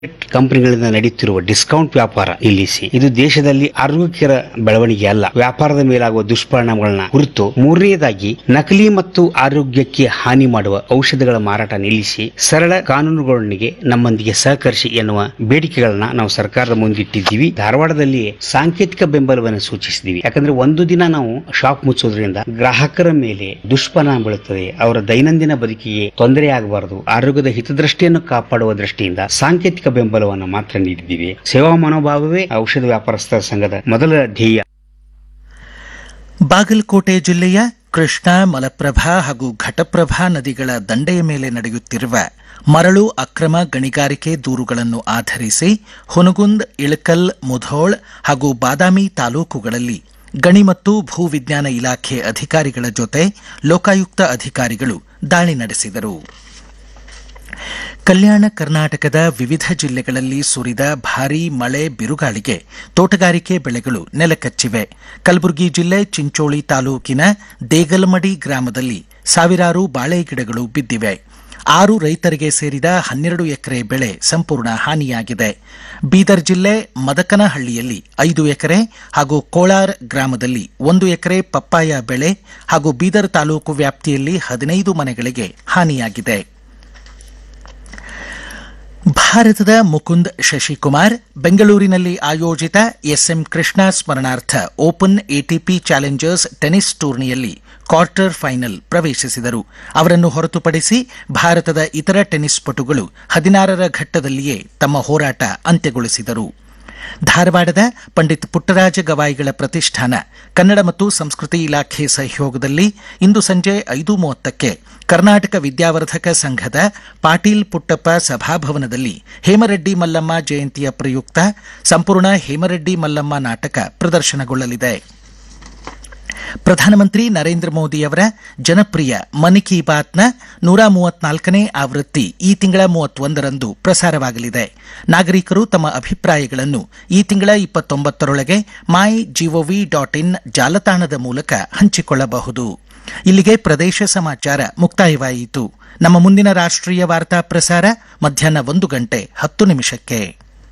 ಕಂಪನಿಗಳಿಂದ ನಡೆಯುತ್ತಿರುವ ಡಿಸ್ಕೌಂಟ್ ವ್ಯಾಪಾರ ನಿಲ್ಲಿಸಿ ಇದು ದೇಶದಲ್ಲಿ ಆರೋಗ್ಯಕರ ಬೆಳವಣಿಗೆ ಅಲ್ಲ ವ್ಯಾಪಾರದ ಮೇಲಾಗುವ ದುಷ್ಪರಿಣಾಮಗಳನ್ನ ಕುರಿತು ಮೂರನೆಯದಾಗಿ ನಕಲಿ ಮತ್ತು ಆರೋಗ್ಯಕ್ಕೆ ಹಾನಿ ಮಾಡುವ ಔಷಧಗಳ ಮಾರಾಟ ನಿಲ್ಲಿಸಿ ಸರಳ ಕಾನೂನುಗಳೊಂದಿಗೆ ನಮ್ಮೊಂದಿಗೆ ಸಹಕರಿಸಿ ಎನ್ನುವ ಬೇಡಿಕೆಗಳನ್ನ ನಾವು ಸರ್ಕಾರದ ಮುಂದಿಟ್ಟಿದ್ದೀವಿ ಧಾರವಾಡದಲ್ಲಿ ಸಾಂಕೇತಿಕ ಬೆಂಬಲವನ್ನು ಸೂಚಿಸಿದ್ದೀವಿ ಯಾಕಂದ್ರೆ ಒಂದು ದಿನ ನಾವು ಶಾಪ್ ಮುಚ್ಚೋದ್ರಿಂದ ಗ್ರಾಹಕರ ಮೇಲೆ ದುಷ್ಪರಿಣಾಮ ಬೀಳುತ್ತದೆ ಅವರ ದೈನಂದಿನ ಬದುಕಿಗೆ ತೊಂದರೆ ಆಗಬಾರದು ಆರೋಗ್ಯದ ಹಿತದೃಷ್ಟಿಯನ್ನು ಕಾಪಾಡುವ ದೃಷ್ಟಿಯಿಂದ ಸಾಂಕೇತಿಕ ಬೆಂಬಲವನ್ನು ಮಾತ್ರ ನೀಡಿದ್ದೀವಿ ಸೇವಾ ಮನೋಭಾವವೇ ಔಷಧ ವ್ಯಾಪಾರಸ್ಥರ ಸಂಘದ ಮೊದಲ ಧ್ಯೇಯ ಬಾಗಲಕೋಟೆ ಜಿಲ್ಲೆಯ ಕೃಷ್ಣಾ ಮಲಪ್ರಭಾ ಹಾಗೂ ಘಟಪ್ರಭಾ ನದಿಗಳ ದಂಡೆಯ ಮೇಲೆ ನಡೆಯುತ್ತಿರುವ ಮರಳು ಅಕ್ರಮ ಗಣಿಗಾರಿಕೆ ದೂರುಗಳನ್ನು ಆಧರಿಸಿ ಹುನಗುಂದ್ ಇಳಕಲ್ ಮುಧೋಳ್ ಹಾಗೂ ಬಾದಾಮಿ ತಾಲೂಕುಗಳಲ್ಲಿ ಗಣಿ ಮತ್ತು ಭೂ ವಿಜ್ಞಾನ ಇಲಾಖೆ ಅಧಿಕಾರಿಗಳ ಜೊತೆ ಲೋಕಾಯುಕ್ತ ಅಧಿಕಾರಿಗಳು ದಾಳಿ ನಡೆಸಿದರು ಕಲ್ಯಾಣ ಕರ್ನಾಟಕದ ವಿವಿಧ ಜಿಲ್ಲೆಗಳಲ್ಲಿ ಸುರಿದ ಭಾರೀ ಮಳೆ ಬಿರುಗಾಳಿಗೆ ತೋಟಗಾರಿಕೆ ಬೆಳೆಗಳು ನೆಲಕಚ್ಚಿವೆ ಕಲಬುರಗಿ ಜಿಲ್ಲೆ ಚಿಂಚೋಳಿ ತಾಲೂಕಿನ ದೇಗಲಮಡಿ ಗ್ರಾಮದಲ್ಲಿ ಸಾವಿರಾರು ಬಾಳೆ ಗಿಡಗಳು ಬಿದ್ದಿವೆ ಆರು ರೈತರಿಗೆ ಸೇರಿದ ಹನ್ನೆರಡು ಎಕರೆ ಬೆಳೆ ಸಂಪೂರ್ಣ ಹಾನಿಯಾಗಿದೆ ಬೀದರ್ ಜಿಲ್ಲೆ ಮದಕನಹಳ್ಳಿಯಲ್ಲಿ ಐದು ಎಕರೆ ಹಾಗೂ ಕೋಳಾರ್ ಗ್ರಾಮದಲ್ಲಿ ಒಂದು ಎಕರೆ ಪಪ್ಪಾಯ ಬೆಳೆ ಹಾಗೂ ಬೀದರ್ ತಾಲೂಕು ವ್ಯಾಪ್ತಿಯಲ್ಲಿ ಹದಿನೈದು ಮನೆಗಳಿಗೆ ಹಾನಿಯಾಗಿದೆ ಭಾರತದ ಮುಕುಂದ್ ಶಶಿಕುಮಾರ್ ಬೆಂಗಳೂರಿನಲ್ಲಿ ಆಯೋಜಿತ ಎಸ್ಎಂ ಕೃಷ್ಣ ಸ್ಮರಣಾರ್ಥ ಓಪನ್ ಎಟಿಪಿ ಚಾಲೆಂಜರ್ಸ್ ಟೆನಿಸ್ ಟೂರ್ನಿಯಲ್ಲಿ ಕ್ವಾರ್ಟರ್ ಫೈನಲ್ ಪ್ರವೇಶಿಸಿದರು ಅವರನ್ನು ಹೊರತುಪಡಿಸಿ ಭಾರತದ ಇತರ ಟೆನಿಸ್ ಪಟುಗಳು ಹದಿನಾರರ ಘಟ್ಟದಲ್ಲಿಯೇ ತಮ್ಮ ಹೋರಾಟ ಅಂತ್ಯಗೊಳಿಸಿದರು ಧಾರವಾಡದ ಪಂಡಿತ್ ಪುಟ್ಟರಾಜ ಗವಾಯಿಗಳ ಪ್ರತಿಷ್ಠಾನ ಕನ್ನಡ ಮತ್ತು ಸಂಸ್ಕೃತಿ ಇಲಾಖೆ ಸಹಯೋಗದಲ್ಲಿ ಇಂದು ಸಂಜೆ ಐದು ಮೂವತ್ತಕ್ಕೆ ಕರ್ನಾಟಕ ವಿದ್ಯಾವರ್ಧಕ ಸಂಘದ ಪಾಟೀಲ್ ಪುಟ್ಟಪ್ಪ ಸಭಾಭವನದಲ್ಲಿ ಹೇಮರೆಡ್ಡಿ ಮಲ್ಲಮ್ಮ ಜಯಂತಿಯ ಪ್ರಯುಕ್ತ ಸಂಪೂರ್ಣ ಹೇಮರೆಡ್ಡಿ ಮಲ್ಲಮ್ಮ ನಾಟಕ ಪ್ರದರ್ಶನಗೊಳ್ಳಲಿದೆ ಪ್ರಧಾನಮಂತ್ರಿ ನರೇಂದ್ರ ಮೋದಿಯವರ ಜನಪ್ರಿಯ ಮನ್ ಕಿ ಬಾತ್ನ ನೂರ ಮೂವತ್ನಾಲ್ಕನೇ ಆವೃತ್ತಿ ಈ ತಿಂಗಳ ಮೂವತ್ತೊಂದರಂದು ಪ್ರಸಾರವಾಗಲಿದೆ ನಾಗರಿಕರು ತಮ್ಮ ಅಭಿಪ್ರಾಯಗಳನ್ನು ಈ ತಿಂಗಳ ಇಪ್ಪತ್ತೊಂಬತ್ತರೊಳಗೆ ಮೈ ಜಿಒವಿ ಡಾಟ್ ಇನ್ ಜಾಲತಾಣದ ಮೂಲಕ ಹಂಚಿಕೊಳ್ಳಬಹುದು ಇಲ್ಲಿಗೆ ಪ್ರದೇಶ ಸಮಾಚಾರ ಮುಕ್ತಾಯವಾಯಿತು ನಮ್ಮ ಮುಂದಿನ ರಾಷ್ಟ್ರೀಯ ವಾರ್ತಾ ಪ್ರಸಾರ ಮಧ್ಯಾಹ್ನ ಒಂದು ಗಂಟೆ ಹತ್ತು ನಿಮಿಷಕ್ಕೆ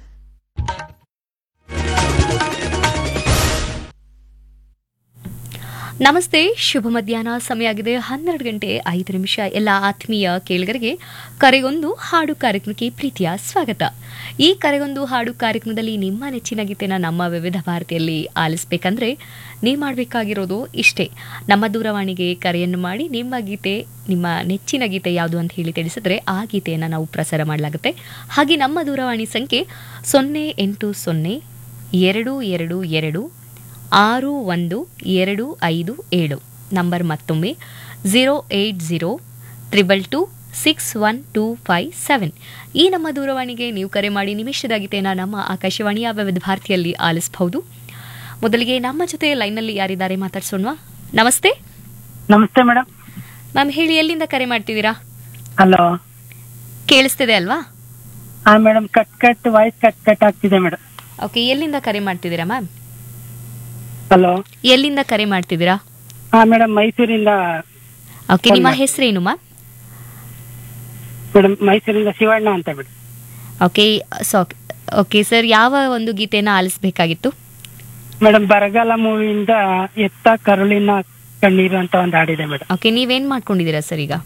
ನಮಸ್ತೆ ಶುಭ ಮಧ್ಯಾಹ್ನ ಸಮಯ ಆಗಿದೆ ಹನ್ನೆರಡು ಗಂಟೆ ಐದು ನಿಮಿಷ ಎಲ್ಲ ಆತ್ಮೀಯ ಕೇಳುಗರಿಗೆ ಕರೆಗೊಂದು ಹಾಡು ಕಾರ್ಯಕ್ರಮಕ್ಕೆ ಪ್ರೀತಿಯ ಸ್ವಾಗತ ಈ ಕರೆಗೊಂದು ಹಾಡು ಕಾರ್ಯಕ್ರಮದಲ್ಲಿ ನಿಮ್ಮ ನೆಚ್ಚಿನ ಗೀತೆನ ನಮ್ಮ ವಿವಿಧ ಭಾರತಿಯಲ್ಲಿ ಆಲಿಸಬೇಕಂದ್ರೆ ನೀವು ಮಾಡಬೇಕಾಗಿರೋದು ಇಷ್ಟೇ ನಮ್ಮ ದೂರವಾಣಿಗೆ ಕರೆಯನ್ನು ಮಾಡಿ ನಿಮ್ಮ ಗೀತೆ ನಿಮ್ಮ ನೆಚ್ಚಿನ ಗೀತೆ ಯಾವುದು ಅಂತ ಹೇಳಿ ತಿಳಿಸಿದ್ರೆ ಆ ಗೀತೆಯನ್ನು ನಾವು ಪ್ರಸಾರ ಮಾಡಲಾಗುತ್ತೆ ಹಾಗೆ ನಮ್ಮ ದೂರವಾಣಿ ಸಂಖ್ಯೆ ಸೊನ್ನೆ ಎಂಟು ಸೊನ್ನೆ ಎರಡು ಎರಡು ಎರಡು ಆರು ಒಂದು ಎರಡು ಐದು ಏಳು ನಂಬರ್ ಮತ್ತೊಮ್ಮೆ zero eight zero triple two six one two five seven ಈ ನಮ್ಮ ದೂರವಾಣಿಗೆ ನೀವು ಕರೆ ಮಾಡಿ ನಿಮಿಷದ ಗೀತೆನ ನಮ್ಮ ಆಕಾಶವಾಣಿಯ ವಿವಿಧ ಭಾರತಿಯಲ್ಲಿ ಆಲಿಸಬಹುದು ಮೊದಲಿಗೆ ನಮ್ಮ ಜೊತೆ ಲೈನ್ನಲ್ಲಿ ಯಾರಿದ್ದಾರೆ ಮಾತಾಡ್ಸೋಣ ನಮಸ್ತೆ ನಮಸ್ತೆ ಮೇಡಮ್ ಮ್ಯಾಮ್ ಹೇಳಿ ಎಲ್ಲಿಂದ ಕರೆ ಮಾಡ್ತಿದ್ದೀರಾ ಹಲೋ ಕೇಳಿಸ್ತಿದೆ ಅಲ್ವಾ ಹಾ madam cut cut voice cut cut ಆಗ್ತಿದೆ ಮೇಡಮ್ ಓಕೆ ಎಲ್ಲಿಂದ ಕರೆ ಮಾಡ್ತಿದ್ದೀರಾ ಮ್ಯಾಮ್ ಹಲೋ ಎಲ್ಲಿಂದ ಕರೆ ಮಾಡ್ತಿದ್ದೀರಾ ಹಾ ಮೇಡಮ್ ಮೈಸೂರಿಂದ ಓಕೆ ನಿಮ್ಮ ಹೆಸರೇನು ಮ್ಯಾಮ್ ಮೇಡಮ್ ಮೈಸೂರಿಂದ ಶಿವಣ್ಣ ಅಂತ madam okay so okay sir ಯಾವ ಒಂದು ಗೀತೆನ ಆಲಿಸಬೇಕಾಗಿತ್ತು ಮೇಡಮ್ ಬರಗಾಲ ಮೂವಿಯಿಂದ ಎತ್ತ ಕರುಳಿನ ಕಣ್ಣೀರು ಅಂತ ಒಂದು ಹಾಡಿದೆ ಮೇಡಮ್ ಓಕೆ ನೀವೇನ್ ಮಾಡ್ಕೊಂಡಿದ್ದೀರಾ ಸರ್ ಈಗ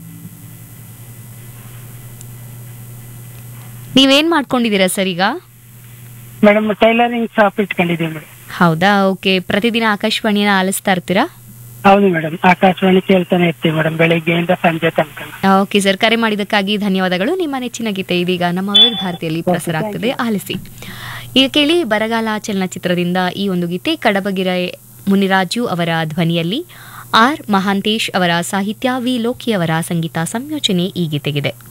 ನೀವೇನ್ ಮಾಡ್ಕೊಂಡಿದ್ದೀರಾ ಸರ್ ಈಗ ಮೇಡಮ್ ಟೈಲರಿಂಗ್ ಶಾಪ್ ಇಟ್ಕೊಂಡಿದ್ದೀವಿ ಮೇಡಮ್ ಹೌದಾ ಓಕೆ ಪ್ರತಿದಿನ ಆಕಾಶವಾಣಿನ ಆಲಿಸ್ತಾ ಇರ್ತೀರಾ ಹೌದು ಮೇಡಮ್ ಆಕಾಶವಾಣಿ ಕೇಳ್ತಾನೆ ಇರ್ತೀವಿ ಮೇಡಮ್ ಬೆಳಿಗ್ಗೆಯಿಂದ ಸಂಜೆ ತನಕ ಓಕೆ ಸರ್ ಕರೆ ಮಾಡಿದ್ದಕ್ಕಾಗಿ ಧನ್ಯವಾದಗಳು ನಿಮ್ಮ ನೆಚ್ಚಿನ ಗೀತೆ ಇದೀಗ ನಮ್ಮ ವಿವಿಧ ಭಾರತಿಯಲ್ಲಿ ಪ್ರಸಾರ ಆಗ್ತದೆ ಆಲಿಸಿ ಈಗ ಕೇಳಿ ಬರಗಾಲ ಚಲನಚಿತ್ರದಿಂದ ಈ ಒಂದು ಗೀತೆ ಕಡಬಗಿರ ಮುನಿರಾಜು ಅವರ ಧ್ವನಿಯಲ್ಲಿ ಆರ್ ಮಹಾಂತೇಶ್ ಅವರ ಸಾಹಿತ್ಯ ವಿ ಲೋಕಿ ಅವರ ಸಂಗೀತ ಸಂಯೋಜನೆ ಈ ಗೀತೆಗಿದೆ